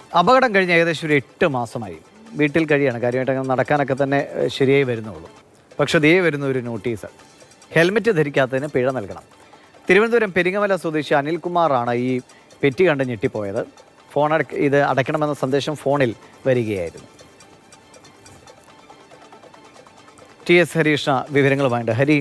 അപകടം കഴിഞ്ഞ് ഏകദേശം ഒരു എട്ട് മാസമായി വീട്ടിൽ കഴിയാണ് കാര്യമായിട്ട് അങ്ങനെ നടക്കാനൊക്കെ തന്നെ ഏഹ്, ശരിയായി വരുന്നുള്ളൂ പക്ഷെ ദേ വരുന്ന ഒരു നോട്ടീസ് ഹെൽമെറ്റ് ധരിക്കാത്തതിന് പിഴ നൽകണം തിരുവനന്തപുരം പെരിങ്ങമല സ്വദേശി അനിൽകുമാറാണ് ഈ പെറ്റി കണ്ട് ഞെട്ടിപ്പോയത് ഫോൺ അടക്ക ഇത് അടയ്ക്കണമെന്ന സന്ദേശം ഫോണിൽ വരികയായിരുന്നു ടി എസ് ഹരീഷ്ണ വിവരങ്ങളുമായിട്ട് ഹരി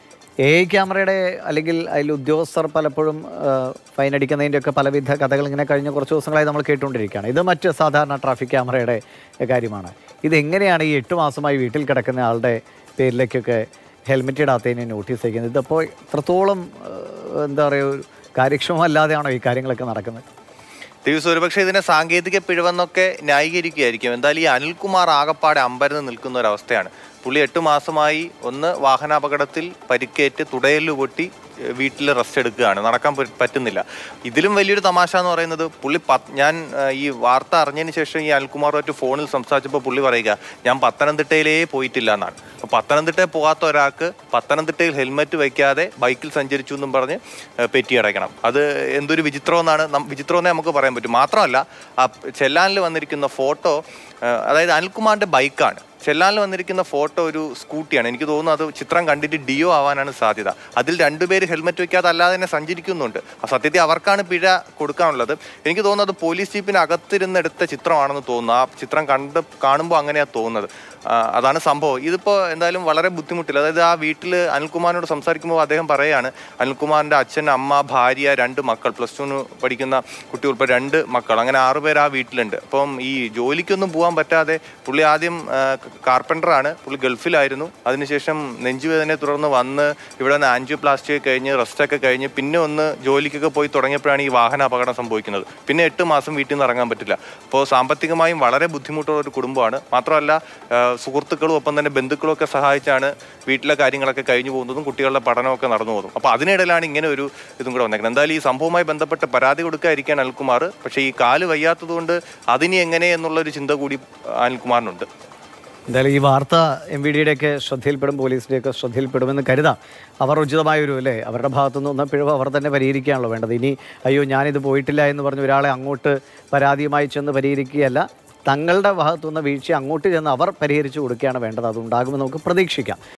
എ ഐ ക്യാമറയുടെ അല്ലെങ്കിൽ അതിൽ ഉദ്യോഗസ്ഥർ പലപ്പോഴും ആ, ഫൈൻ അടിക്കുന്നതിൻ്റെ ഒക്കെ പലവിധ കഥകൾ ഇങ്ങനെ കഴിഞ്ഞ കുറച്ച് ദിവസങ്ങളായി നമ്മൾ കേട്ടുകൊണ്ടിരിക്കുകയാണ് ഇത് മറ്റ് സാധാരണ ട്രാഫിക് ക്യാമറയുടെ കാര്യമാണ് ഇതെങ്ങനെയാണ് ഈ എട്ട് മാസമായി വീട്ടിൽ കിടക്കുന്ന ആളുടെ പേരിലേക്കൊക്കെ ഹെൽമെറ്റ് ഇടാത്തതിന് നോട്ടീസ് അയക്കുന്നത് ഇതിപ്പോൾ ഇത്രത്തോളം ആ, എന്താ പറയുക ഒരു കാര്യക്ഷമമല്ലാതെയാണോ ഈ കാര്യങ്ങളൊക്കെ നടക്കുന്നത് ദിവസം ഒരുപക്ഷെ ഇതിനെ സാങ്കേതിക പിഴവെന്നൊക്കെ ന്യായീകരിക്കുകയായിരിക്കും എന്തായാലും ഈ അനിൽകുമാർ ആകപ്പാടെ അമ്പരന്ന് നിൽക്കുന്ന ഒരവസ്ഥയാണ് പുള്ളി എട്ട് മാസമായി ഒന്ന് വാഹനാപകടത്തിൽ പരിക്കേറ്റ് തുടയല് പൊട്ടി ഏഹ്, വീട്ടിൽ റെസ്റ്റ് എടുക്കുകയാണ് നടക്കാൻ പ- പറ്റുന്നില്ല ഇതിലും വലിയൊരു തമാശ എന്ന് പറയുന്നത് പുള്ളി പത്ത് ഞാൻ ഏഹ്, ഈ വാർത്ത അറിഞ്ഞതിന് ശേഷം ഈ അനിൽകുമാറുമായിട്ട് ഫോണിൽ സംസാരിച്ചപ്പോൾ പുള്ളി പറയുക ഞാൻ പത്തനംതിട്ടയിലേ പോയിട്ടില്ല എന്നാണ് അപ്പോൾ പത്തനംതിട്ടയിൽ പോകാത്ത ഒരാൾക്ക് പത്തനംതിട്ടയിൽ ഹെൽമെറ്റ് വയ്ക്കാതെ ബൈക്കിൽ സഞ്ചരിച്ചു എന്നും പറഞ്ഞ് ഏഹ്, പെറ്റി അടയ്ക്കണം അത് എന്തൊരു വിചിത്രമെന്നാണ് നം- വിചിത്രമെന്നേ നമുക്ക് പറയാൻ പറ്റും മാത്രമല്ല ആ ചെല്ലാനിൽ വന്നിരിക്കുന്ന ഫോട്ടോ ഏഹ്, അതായത് അനിൽകുമാറിന്റെ ബൈക്കാണ് ചെല്ലാനിൽ വന്നിരിക്കുന്ന ഫോട്ടോ ഒരു സ്കൂട്ടിയാണ് എനിക്ക് തോന്നുന്നു അത് ചിത്രം കണ്ടിട്ട് ഡിയോ ആവാനാണ് സാധ്യത അതിൽ രണ്ടുപേര് ഹെൽമെറ്റ് വെക്കാതെ അല്ലാതെ തന്നെ സഞ്ചരിക്കുന്നുണ്ട് ആ സത്യത്തിൽ അവർക്കാണ് പിഴ കൊടുക്കാനുള്ളത് എനിക്ക് തോന്നുന്നത് പോലീസ് ജീപ്പിന് അകത്തിരുന്ന് എടുത്ത ചിത്രമാണെന്ന് തോന്നുന്നു ആ ചിത്രം കണ്ട് കാണുമ്പോൾ അങ്ങനെയാണ് തോന്നുന്നത് ആ, അതാണ് സംഭവം ഇതിപ്പോൾ എന്തായാലും വളരെ ബുദ്ധിമുട്ടില്ല അതായത് ആ വീട്ടിൽ അനിൽകുമാറിനോട് സംസാരിക്കുമ്പോൾ അദ്ദേഹം പറയുകയാണ് അനിൽകുമാറിൻ്റെ അച്ഛൻ അമ്മ ഭാര്യ രണ്ട് മക്കൾ പ്ലസ് ടുന് പഠിക്കുന്ന കുട്ടി ഉൾപ്പെടെ രണ്ട് മക്കൾ അങ്ങനെ ആറുപേർ ആ വീട്ടിലുണ്ട് അപ്പം ഈ ജോലിക്കൊന്നും പോകാൻ പറ്റാതെ പുള്ളി ആദ്യം കാർപ്പൻ്ററാണ് പുള്ളി ഗൾഫിലായിരുന്നു അതിനുശേഷം നെഞ്ചുവേദനയെ തുടർന്ന് വന്ന് ഇവിടെ നിന്ന് ആൻജിയോപ്ലാസ്റ്റി കഴിഞ്ഞ് റെസ്റ്റൊക്കെ കഴിഞ്ഞ് പിന്നെ ഒന്ന് ജോലിക്കൊക്കെ പോയി തുടങ്ങിയപ്പോഴാണ് ഈ വാഹന അപകടം സംഭവിക്കുന്നത് പിന്നെ എട്ട് മാസം വീട്ടിൽ നിന്ന് ഇറങ്ങാൻ പറ്റില്ല അപ്പോൾ സാമ്പത്തികമായും വളരെ ബുദ്ധിമുട്ടുള്ള ഒരു കുടുംബമാണ് മാത്രമല്ല ആ, സുഹൃത്തുക്കളും ഒപ്പം തന്നെ ബന്ധുക്കളും ഒക്കെ സഹായിച്ചാണ് വീട്ടിലെ കാര്യങ്ങളൊക്കെ കഴിഞ്ഞു പോകുന്നതും കുട്ടികളുടെ പഠനമൊക്കെ നടന്നു പോകുന്നതും അപ്പോൾ അതിനിടയിലാണ് ഇങ്ങനെ ഒരു ഇതും കൂടെ വന്നേക്കുന്നത് എന്തായാലും ഈ സംഭവവുമായി ബന്ധപ്പെട്ട് പരാതി കൊടുക്കാതിരിക്കാൻ അനിൽകുമാർ പക്ഷേ ഈ കാല് വയ്യാത്തതുകൊണ്ട് അതിനി എങ്ങനെ എന്നുള്ളൊരു ചിന്ത കൂടി അനിൽകുമാറിനുണ്ട് എന്തായാലും ഈ വാർത്ത എം വി ഡിയുടെയൊക്കെ ശ്രദ്ധയിൽപ്പെടും പോലീസിൻ്റെയൊക്കെ ശ്രദ്ധയിൽപ്പെടുമെന്ന് കരുതാം അവർ ഉചിതമായൊരു അല്ലേ അവരുടെ ഭാഗത്തുനിന്ന് വന്ന പിഴവ് അവർ തന്നെ പരിഹരിക്കുകയാണല്ലോ വേണ്ടത് ഇനി അയ്യോ ഞാനിത് പോയിട്ടില്ല എന്ന് പറഞ്ഞ് ഒരാളെ അങ്ങോട്ട് പരാതിയുമായി ചെന്ന് പരിഹരിക്കുകയല്ല തങ്ങളുടെ ഭാഗത്തുനിന്ന് വീഴ്ച അങ്ങോട്ട് ചെന്ന് അവർ പരിഹരിച്ചു കൊടുക്കുകയാണ് വേണ്ടത് അതുണ്ടാകുമെന്ന് നമുക്ക് പ്രതീക്ഷിക്കാം